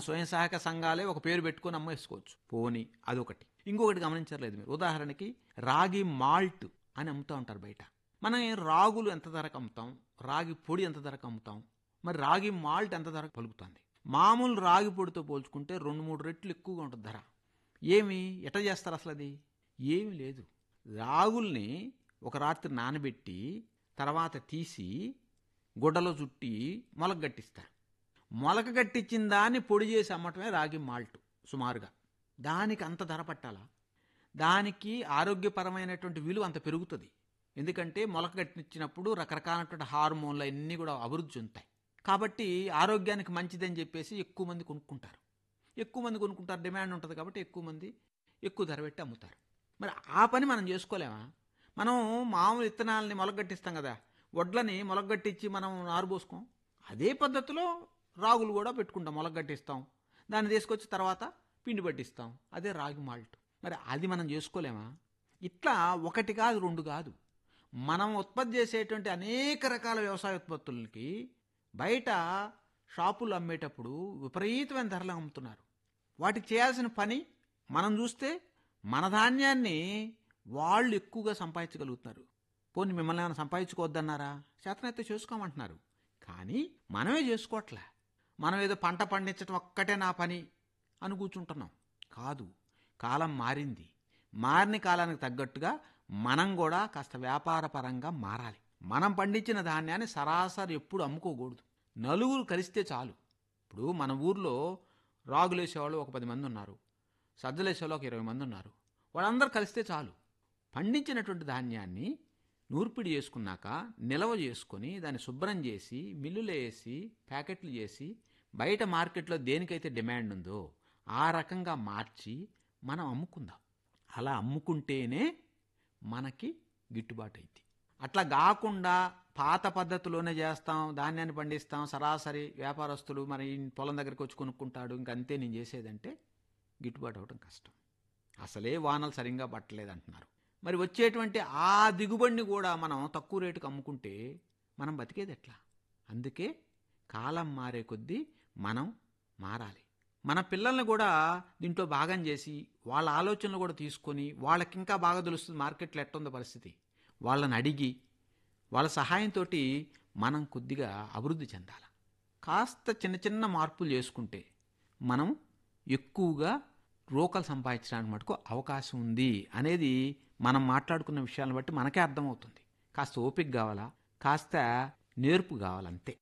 స్వయం సహాయక సంఘాలే ఒక పేరు పెట్టుకొని అమ్మేసుకోవచ్చు పోని అదొకటి ఇంకొకటి గమనించలేదు మీరు ఉదాహరణకి రాగి మాల్ట్ అని అమ్ముతూ ఉంటారు బయట మనం ఈ రాగులు ఎంత ధరకు అమ్ముతాం రాగి పొడి ఎంత ధరకు అమ్ముతాం మరి రాగి మాల్ట్ ఎంత ధరకు పలుకుతుంది మామూలు రాగి పొడితో పోల్చుకుంటే రెండు మూడు రెట్లు ఎక్కువగా ఉంటుంది ధర ఏమి ఎట చేస్తారు అసలు అది ఏమీ లేదు రాగుల్ని ఒక రాత్రి నానబెట్టి తర్వాత తీసి గుడ్డలో చుట్టి మొలక గట్టిస్తారు మొలక గట్టించిన దాన్ని పొడి చేసి అమ్మటమే రాగి మాల్ట్ సుమారుగా దానికి అంత ధర పట్టాలా దానికి ఆరోగ్యపరమైనటువంటి విలువ అంత పెరుగుతుంది ఎందుకంటే మొలక గట్టించినప్పుడు రకరకాలైనటువంటి హార్మోన్లు అన్నీ కూడా అభివృద్ధి చెందుతాయి కాబట్టి ఆరోగ్యానికి మంచిదని చెప్పేసి ఎక్కువ మంది కొనుక్కుంటారు ఎక్కువ మంది కొనుక్కుంటారు డిమాండ్ ఉంటుంది కాబట్టి ఎక్కువ మంది ఎక్కువ ధర పెట్టి అమ్ముతారు మరి ఆ పని మనం చేసుకోలేమా మనం మామూలు విత్తనాలని మొలగట్టిస్తాం కదా వడ్లని మొలగట్టించి మనం నారు పోసుకోం అదే పద్ధతిలో రాగులు కూడా పెట్టుకుంటాం మొలగట్టిస్తాం దాన్ని తీసుకొచ్చి తర్వాత పిండి పట్టిస్తాం అదే రాగి మాల్ట్ మరి అది మనం చేసుకోలేమా ఇట్లా ఒకటి కాదు రెండు కాదు మనం ఉత్పత్తి చేసేటువంటి అనేక రకాల వ్యవసాయ ఉత్పత్తులకి బయట షాపులు అమ్మేటప్పుడు విపరీతమైన ధరలు అమ్ముతున్నారు వాటికి చేయాల్సిన పని మనం చూస్తే మన ధాన్యాన్ని వాళ్ళు ఎక్కువగా సంపాదించగలుగుతున్నారు పోనీ మిమ్మల్ని ఏమైనా సంపాదించుకోవద్దన్నారా చేతనైతే చేసుకోమంటున్నారు కానీ మనమే చేసుకోవట్లే మనం ఏదో పంట పండించడం ఒక్కటే నా పని అని కూర్చుంటున్నాం కాదు కాలం మారింది మారిన కాలానికి తగ్గట్టుగా మనం కూడా కాస్త వ్యాపారపరంగా మారాలి మనం పండించిన ధాన్యాన్ని సరాసరి ఎప్పుడు అమ్ముకోకూడదు నలుగురు కలిస్తే చాలు ఇప్పుడు మన ఊర్లో రాగులేసేవాళ్ళు ఒక పది మంది ఉన్నారు సజ్జలేసేవాళ్ళు ఒక ఇరవై మంది ఉన్నారు వాళ్ళందరూ కలిస్తే చాలు పండించినటువంటి ధాన్యాన్ని నూర్పిడి చేసుకున్నాక నిల్వ చేసుకొని దాన్ని శుభ్రం చేసి మిల్లులో వేసి ప్యాకెట్లు చేసి బయట మార్కెట్లో దేనికైతే డిమాండ్ ఉందో ఆ రకంగా మార్చి మనం అమ్ముకుందాం అలా అమ్ముకుంటేనే మనకి గిట్టుబాటు అయింది అట్లా కాకుండా పాత పద్ధతిలోనే చేస్తాం ధాన్యాన్ని పండిస్తాం సరాసరి వ్యాపారస్తులు మరి ఈ పొలం దగ్గరికి వచ్చి కొనుక్కుంటాడు ఇంకంతే నేను చేసేదంటే గిట్టుబాటు అవడం కష్టం అసలే వానలు సరిగ్గా పట్టలేదు అంటున్నారు మరి వచ్చేటువంటి ఆ దిగుబడిని కూడా మనం తక్కువ రేటుకి అమ్ముకుంటే మనం బతికేది ఎట్లా అందుకే కాలం మారే కొద్దీ మనం మారాలి మన పిల్లల్ని కూడా దీంట్లో భాగం చేసి వాళ్ళ ఆలోచనలు కూడా తీసుకొని వాళ్ళకి ఇంకా బాగా తెలుస్తుంది మార్కెట్లో ఎట్టుందో పరిస్థితి వాళ్ళని అడిగి వాళ్ళ సహాయంతో మనం కొద్దిగా అభివృద్ధి చెందాలి కాస్త చిన్న చిన్న మార్పులు చేసుకుంటే మనం ఎక్కువగా రోకలు సంపాదించడానికి మటుకు అవకాశం ఉంది అనేది మనం మాట్లాడుకున్న విషయాలను బట్టి మనకే అర్థమవుతుంది కాస్త ఓపిక కావాలా కాస్త నేర్పు కావాలంతే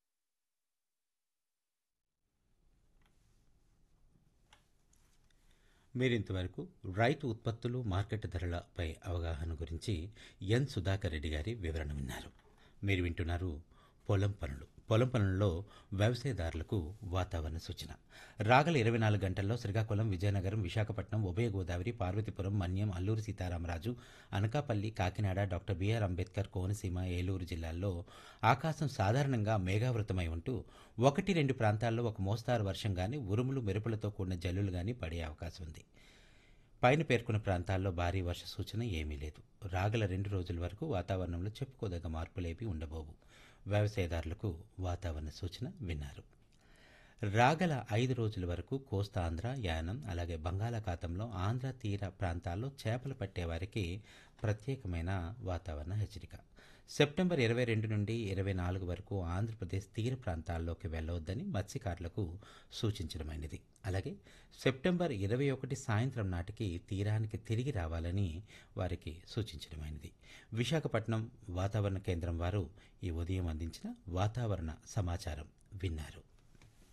మీరింతవరకు రైతు ఉత్పత్తులు మార్కెట్ ధరలపై అవగాహన గురించి ఎన్ సుధాకర్ రెడ్డి గారి వివరణ విన్నారు మీరు వింటున్నారు పొలం పనులు పొలం పనుల్లో వ్యవసాయదారులకు వాతావరణ సూచన రాగల ఇరవై నాలుగు గంటల్లో శ్రీకాకుళం విజయనగరం విశాఖపట్నం ఉభయ గోదావరి పార్వతీపురం మన్యం అల్లూరు సీతారామరాజు అనకాపల్లి కాకినాడ డాక్టర్ బిఆర్ అంబేద్కర్ కోనసీమ ఏలూరు జిల్లాల్లో ఆకాశం సాధారణంగా మేఘావృతమై ఉంటూ ఒకటి రెండు ప్రాంతాల్లో ఒక మోస్తారు వర్షం గాని ఉరుములు మెరుపులతో కూడిన జల్లులు గాని పడే అవకాశం ఉంది పైన పేర్కొన్న ప్రాంతాల్లో భారీ వర్ష సూచన ఏమీ లేదు రాగల రెండు రోజుల వరకు వాతావరణంలో చెప్పుకోదగ్గ మార్పులేవి ఉండబోవు వ్యవసాయదారులకు వాతావరణ సూచన విన్నారు రాగల ఐదు రోజుల వరకు కోస్తాంధ్ర యానం అలాగే బంగాళాఖాతంలో ఆంధ్ర తీర ప్రాంతాల్లో చేపలు పట్టేవారికి ప్రత్యేకమైన వాతావరణ హెచ్చరిక సెప్టెంబర్ ఇరవై రెండు నుండి ఇరవై నాలుగు వరకు ఆంధ్రప్రదేశ్ తీర ప్రాంతాల్లోకి వెళ్ళవద్దని మత్స్యకారులకు సూచించడమైనది అలాగే సెప్టెంబర్ ఇరవై ఒకటి సాయంత్రం నాటికి తీరానికి తిరిగి రావాలని వారికి సూచించడమైనది విశాఖపట్నం వాతావరణ కేంద్రం వారు ఈ ఉదయం అందించిన వాతావరణ సమాచారం విన్నారు